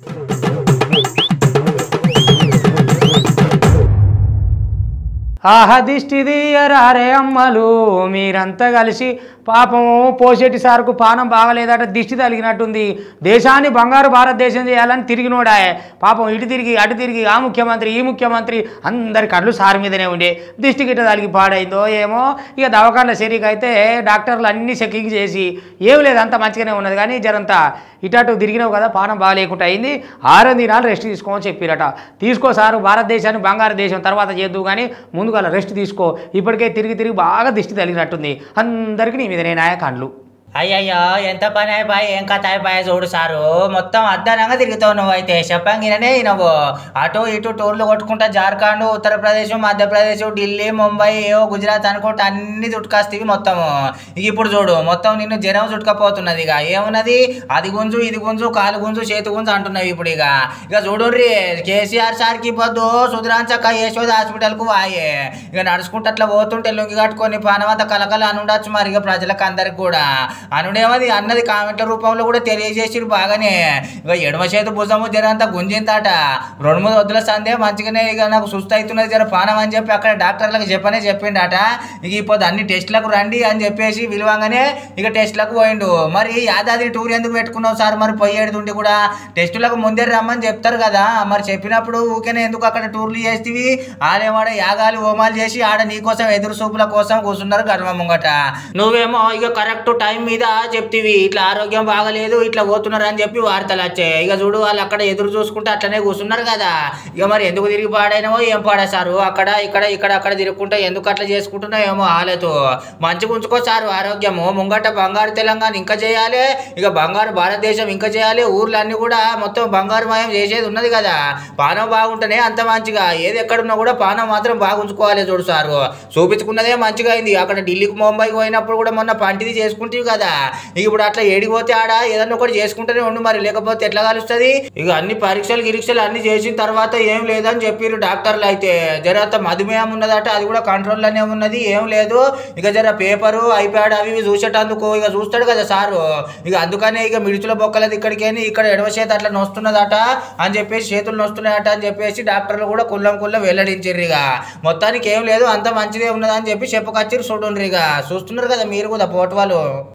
ఆహా దిష్టి తీయరారే అమ్మలు మీరంతా కలిసి పాపం పోసేటి సార్కు పానం బాగలేదట దిష్టి తగిలినట్టుంది దేశాన్ని బంగారు భారతదేశం చేయాలని తిరిగినోడాయే పాపం ఇటు తిరిగి అటు తిరిగి ఆ ముఖ్యమంత్రి ఈ ముఖ్యమంత్రి అందరి కళ్ళు సార్ మీదనే ఉండే దిష్టి గిట్ట తలిగి పాడైందో ఏమో ఇక దవాఖాన శరీకి అయితే డాక్టర్లు అన్ని చెకింగ్ చేసి ఏం లేదు అంత మంచిగానే ఉన్నది కానీ జరంతా ఇటు తిరిగినావు కదా పానం బాగాలేకుండా అయింది ఆరు దినాలు రెస్ట్ తీసుకోమని చెప్పిరట తీసుకో సారు భారతదేశాన్ని బంగారు దేశం తర్వాత చేద్దు కానీ ముందుగా రెస్ట్ తీసుకో ఇప్పటికే తిరిగి తిరిగి బాగా దిష్టి తగిలినట్టుంది అందరికీ నీ మీదనే నాయ కండ్లు అయ్యయ్యో ఎంత పని అయిపోయి ఏం కథ అయిపోయా చూడు సారు మొత్తం అద్దానంగా తిరుగుతావు నువ్వు అయితే చెప్పంగిననే నువ్వు అటు ఇటు టూర్లు కొట్టుకుంటా జార్ఖండ్ ఉత్తరప్రదేశ్ మధ్యప్రదేశ్ ఢిల్లీ ముంబై ఏవో గుజరాత్ అనుకుంటా అన్ని చుట్టుకొస్తేవి మొత్తము ఇక ఇప్పుడు చూడు మొత్తం నిన్ను జనం చుట్టుకపోతున్నది ఇక ఏమున్నది అది గుంజు ఇది గుంజు కాలు గుంజు చేతి గుంజు అంటున్నావు ఇప్పుడు ఇక ఇక చూడుర్రి కేసీఆర్ సార్కి పొద్దు సుధరాంచక్క యశోద హాస్పిటల్కు వాయే ఇక నడుచుకుంటూ అట్లా పోతుంటే లుంగి కట్టుకొని పానవంత కలకల అనుండొచ్చు మరి ఇక ప్రజలకు అందరికి కూడా అనుడేమది అన్నది కామెంట్ల రూపంలో కూడా తెలియజేసిరు బాగానే ఇక ఎడమ చేతి భుజము జరంతా గుంజింతాట రెండు మూడు వద్దుల సందే మంచిగానే ఇక నాకు సుస్థ అవుతున్నది జర పానం అని చెప్పి అక్కడ డాక్టర్లకు చెప్పనే చెప్పిండట ఇక ఇప్పుడు అన్ని టెస్టులకు రండి అని చెప్పేసి విలువంగానే ఇక టెస్టులకు పోయిండు మరి యాదాద్రి టూర్ ఎందుకు పెట్టుకున్నావు సార్ మరి పోయేడుతుండి కూడా టెస్టులకు ముందే రమ్మని చెప్తారు కదా మరి చెప్పినప్పుడు ఊకేనే ఎందుకు అక్కడ టూర్లు చేస్తేవి ఆడేవాడ యాగాలు హోమాలు చేసి ఆడ నీకోసం ఎదురు చూపుల కోసం కూర్చున్నారు గర్వ ముంగట నువ్వేమో ఇక కరెక్ట్ టైం మీద చెప్తివి ఇట్లా ఆరోగ్యం బాగలేదు ఇట్లా పోతున్నారు అని చెప్పి వార్తలు వచ్చాయి ఇక చూడు వాళ్ళు అక్కడ ఎదురు చూసుకుంటే అట్లనే కూర్చున్నారు కదా ఇక మరి ఎందుకు తిరిగి పాడైనవో ఏం పాడేశారు అక్కడ ఇక్కడ ఇక్కడ అక్కడ తిరుగుకుంటా ఎందుకు అట్లా చేసుకుంటున్నా ఏమో ఆలతో మంచిగా ఉంచుకో సారు ఆరోగ్యము ముంగట బంగారు తెలంగాణ ఇంకా చేయాలి ఇక బంగారు భారతదేశం ఇంకా చేయాలి ఊర్లన్నీ కూడా మొత్తం బంగారు మయం చేసేది ఉన్నది కదా పానం బాగుంటేనే అంత మంచిగా ఏది ఎక్కడున్నా కూడా పానం మాత్రం బాగా ఉంచుకోవాలి చూడు సారు చూపించుకున్నదే మంచిగా అయింది అక్కడ ఢిల్లీకి ముంబైకి పోయినప్పుడు కూడా మొన్న పంటిది చేసుకుంటేవి కదా ఇక ఇప్పుడు అట్లా ఏడిపోతే ఆడ ఏదన్నా ఒకటి చేసుకుంటూనే ఉండు మరి లేకపోతే ఎట్లా కలుస్తుంది ఇక అన్ని పరీక్షలు గిరీక్షలు అన్ని చేసిన తర్వాత ఏం లేదని చెప్పిర్రు డాక్టర్లు అయితే జర అంత మధుమేహం ఉన్నదట అది కూడా కంట్రోల్లోనే ఉన్నది ఏం లేదు ఇక జర పేపరు ఐప్యాడ్ అవి ఇవి చూసేటందుకు ఇక చూస్తాడు కదా సారు ఇక అందుకనే ఇక మిడుచుల బొక్కలది ఇక్కడికేని ఇక్కడ ఎడమ చేతి అట్లా నొస్తున్నదట అని చెప్పేసి చేతులు నొస్తున్నాయట అని చెప్పేసి డాక్టర్లు కూడా కుల్లం కుల్లం వెల్లడించారు ఇక మొత్తానికి ఏం లేదు అంత మంచిదే ఉన్నదని చెప్పి చెప్పుకొచ్చిర్రు చూడండి ఇక చూస్తున్నారు కదా మీరు కూడా పోటు వాళ్ళు